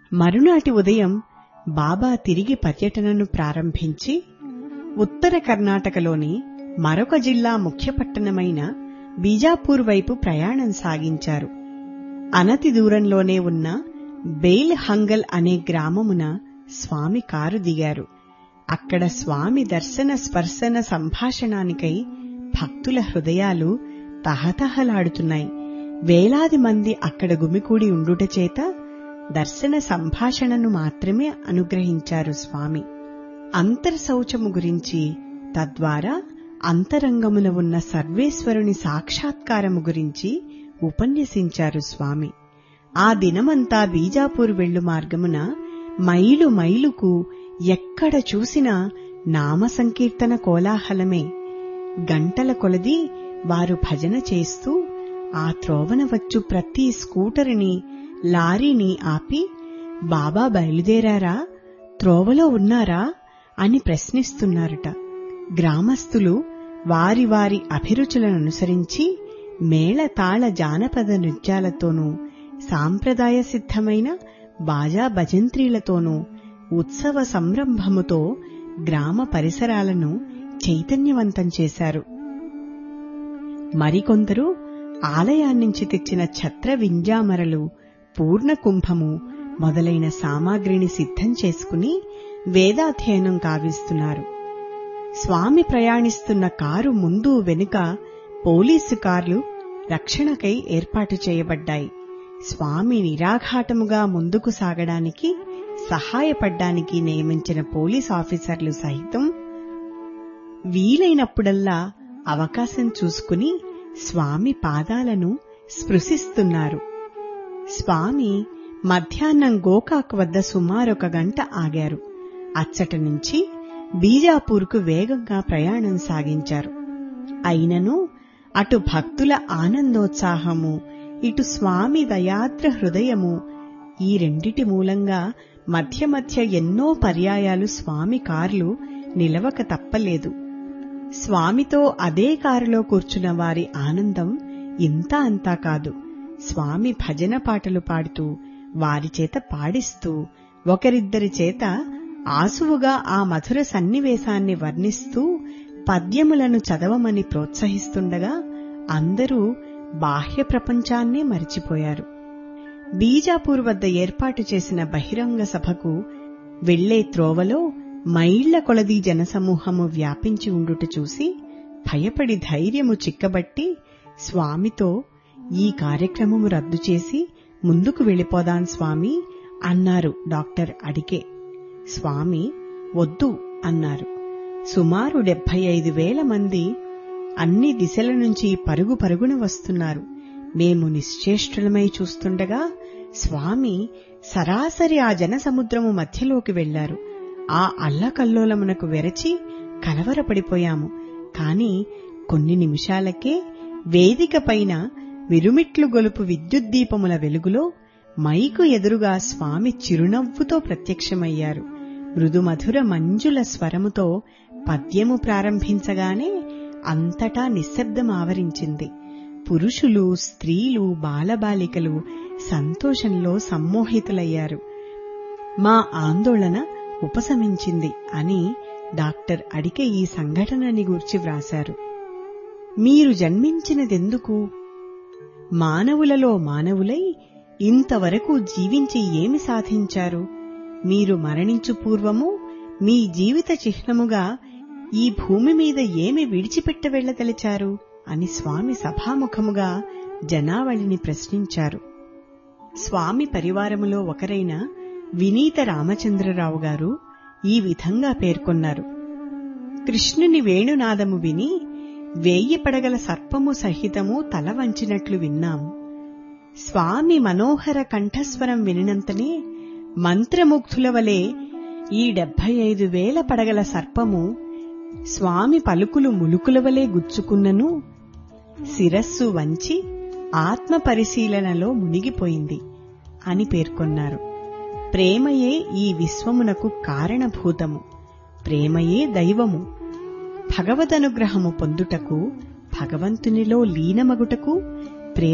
మరునాటి ఉదయం బాబా తిరిగి పర్యటనను ప్రారంభించి ఉత్తర కర్ణాటకలోని మరొక జిల్లా ముఖ్య పట్టణమైన బీజాపూర్ వైపు ప్రయాణం సాగించారు అనతి దూరంలోనే ఉన్న బెయిల్ హంగల్ అనే గ్రామమున స్వామి కారు దిగారు అక్కడ స్వామి దర్శన స్పర్శన సంభాషణానికై భక్తుల హృదయాలు తహతహలాడుతున్నాయి వేలాది మంది అక్కడ గుమికూడి ఉండుట చేత దర్శన సంభాషణను మాత్రమే అనుగ్రహించారు స్వామి అంతర్శౌచము గురించి తద్వారా అంతరంగమున ఉన్న సర్వేశ్వరుని సాక్షాత్కారము గురించి ఉపన్యసించారు స్వామి ఆ దినమంతా బీజాపూర్ వెళ్ళు మార్గమున మైలు మైలుకు ఎక్కడ చూసినా నామ సంకీర్తన కోలాహలమే గంటల కొలది వారు భజన చేస్తూ ఆ త్రోవన వచ్చు ప్రతి స్కూటరుని లారీని ఆపి బాబా బయలుదేరారా త్రోవలో ఉన్నారా అని ప్రశ్నిస్తున్నారట గ్రామస్తులు వారి వారి అభిరుచులను అనుసరించి మేళతాళ జానపద నృత్యాలతోనూ సాంప్రదాయ సిద్ధమైన బాజా భజంత్రీలతోనూ ఉత్సవ సంరంభముతో గ్రామ పరిసరాలను చైతన్యవంతం చేశారు మరికొందరు ఆలయాన్నించి తెచ్చిన ఛత్ర వింజామరలు పూర్ణ కుంభము మొదలైన సామాగ్రిని సిద్ధం చేసుకుని వేదాధ్యయనం కావిస్తున్నారు స్వామి ప్రయాణిస్తున్న కారు ముందు వెనుక పోలీసు కార్లు రక్షణకై ఏర్పాటు చేయబడ్డాయి స్వామి నిరాఘాటముగా ముందుకు సాగడానికి సహాయపడ్డానికి నియమించిన పోలీస్ ఆఫీసర్లు సహితం వీలైనప్పుడల్లా అవకాశం చూసుకుని స్వామి పాదాలను స్పృశిస్తున్నారు స్వామి మధ్యాహ్నం గోకాక్ వద్ద సుమారొక గంట ఆగారు అచ్చట నుంచి బీజాపూర్కు వేగంగా ప్రయాణం సాగించారు అయినను అటు భక్తుల ఆనందోత్సాహము ఇటు స్వామి దయాద్ర హృదయము ఈ రెండిటి మూలంగా మధ్య మధ్య ఎన్నో పర్యాయాలు స్వామి కార్లు నిలవక తప్పలేదు స్వామితో అదే కారులో కూర్చున్న వారి ఆనందం ఇంత అంతా కాదు స్వామి భజన పాటలు పాడుతూ వారి చేత పాడిస్తూ ఒకరిద్దరి చేత ఆసువుగా ఆ మధుర సన్నివేశాన్ని వర్ణిస్తూ పద్యములను చదవమని ప్రోత్సహిస్తుండగా అందరూ బాహ్య ప్రపంచాన్నే మరిచిపోయారు బీజాపూర్ వద్ద ఏర్పాటు చేసిన బహిరంగ సభకు వెళ్లే త్రోవలో మైళ్ల కొలది జనసమూహము వ్యాపించి ఉండుట చూసి భయపడి ధైర్యము చిక్కబట్టి స్వామితో ఈ కార్యక్రమము రద్దు చేసి ముందుకు వెళ్ళిపోదాం స్వామి అన్నారు డాక్టర్ అడికే స్వామి వద్దు అన్నారు సుమారు డెబ్బై ఐదు వేల మంది అన్ని దిశల నుంచి పరుగు పరుగున వస్తున్నారు మేము నిశ్చేష్టులమై చూస్తుండగా స్వామి సరాసరి ఆ జనసముద్రము మధ్యలోకి వెళ్లారు ఆ అల్లకల్లోలమునకు వెరచి కలవరపడిపోయాము కాని కొన్ని నిమిషాలకే వేదిక పైన విరుమిట్లు గొలుపు విద్యుద్దీపముల వెలుగులో మైకు ఎదురుగా స్వామి చిరునవ్వుతో ప్రత్యక్షమయ్యారు మృదుమధుర మంజుల స్వరముతో పద్యము ప్రారంభించగానే అంతటా నిశ్శబ్దం ఆవరించింది పురుషులు స్త్రీలు బాలబాలికలు సంతోషంలో సమ్మోహితులయ్యారు మా ఆందోళన ఉపశమించింది అని డాక్టర్ అడికే ఈ సంఘటనని గూర్చి వ్రాశారు మీరు జన్మించినదెందుకు మానవులలో మానవులై ఇంతవరకు జీవించి ఏమి సాధించారు మీరు మరణించు పూర్వము మీ జీవిత చిహ్నముగా ఈ భూమి మీద ఏమి విడిచిపెట్ట వెళ్లదలిచారు అని స్వామి సభాముఖముగా జనావళిని ప్రశ్నించారు స్వామి పరివారములో ఒకరైన వినీత రామచంద్రరావు గారు ఈ విధంగా పేర్కొన్నారు కృష్ణుని వేణునాదము విని వేయి పడగల సర్పము సహితము తల వంచినట్లు విన్నాం స్వామి మనోహర కంఠస్వరం వినినంతనే మంత్రముగ్ధుల వలె ఈ డెబ్బై ఐదు వేల పడగల సర్పము స్వామి పలుకులు ములుకుల వలె గుచ్చుకున్నను శిరస్సు వంచి ఆత్మ పరిశీలనలో మునిగిపోయింది అని పేర్కొన్నారు ప్రేమయే ఈ విశ్వమునకు కారణభూతము ప్రేమయే దైవము భగవదనుగ్రహము పొందుటకు భగవంతునిలో లీనమగుటకు